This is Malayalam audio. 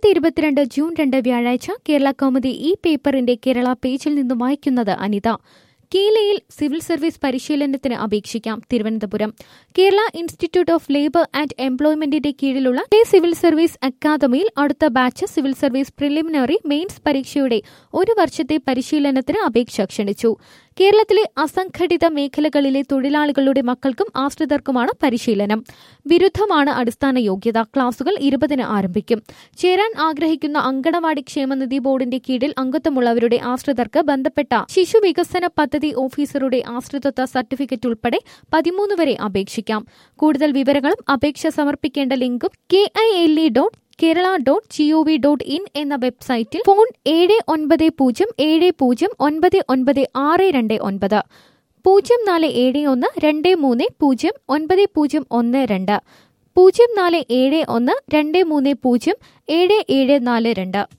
രണ്ടായിരത്തി ഇരുപത്തിരണ്ട് ജൂൺ രണ്ട് വ്യാഴാഴ്ച കേരള കൗമുദി ഈ പേപ്പറിന്റെ കേരള പേജിൽ നിന്നും വായിക്കുന്നത് അനിത കീലയിൽ സിവിൽ സർവീസ് പരിശീലനത്തിന് അപേക്ഷിക്കാം Thiruvananthapuram Kerala institute of labour and എംപ്ലോയ്മെന്റിന്റെ കീഴിലുള്ള കെ സിവിൽ സർവീസ് അക്കാദമിയിൽ അടുത്ത batch civil service preliminary mains പരീക്ഷയുടെ ഒരു വർഷത്തെ പരിശീലനത്തിന് അപേക്ഷ ക്ഷണിച്ചു കേരളത്തിലെ അസംഘടിത മേഖലകളിലെ തൊഴിലാളികളുടെ മക്കൾക്കും ആശ്രിതർക്കുമാണ് പരിശീലനം വിരുദ്ധമാണ് അടിസ്ഥാന യോഗ്യത ക്ലാസുകൾ ഇരുപതിന് ആരംഭിക്കും ചേരാൻ ആഗ്രഹിക്കുന്ന അങ്കണവാടി ക്ഷേമനിധി ബോർഡിന്റെ കീഴിൽ അംഗത്വമുള്ളവരുടെ ആശ്രിതർക്ക് ബന്ധപ്പെട്ട ശിശു വികസന പദ്ധതി ഓഫീസറുടെ ആശ്രിതത്വ സർട്ടിഫിക്കറ്റ് ഉൾപ്പെടെ പതിമൂന്ന് വരെ അപേക്ഷിക്കാം കൂടുതൽ വിവരങ്ങളും അപേക്ഷ സമർപ്പിക്കേണ്ട ലിങ്കും K I L E dot Kerala dot G O V dot website phone ഏഴ് ഒൻപത് പൂജ്യം ഏഴ് പൂജ്യം ഒൻപത് ഒൻപത് ആറ് രണ്ട് ഒൻപത് പൂജ്യം നാല് ഏഴ് ഒന്ന് രണ്ട് മൂന്ന് പൂജ്യം ഒൻപത് പൂജ്യം ഒന്ന് രണ്ട് പൂജ്യം നാല് ഏഴ് ഒന്ന് രണ്ട് മൂന്ന് പൂജ്യം ഏഴ് ഏഴ് നാല് രണ്ട്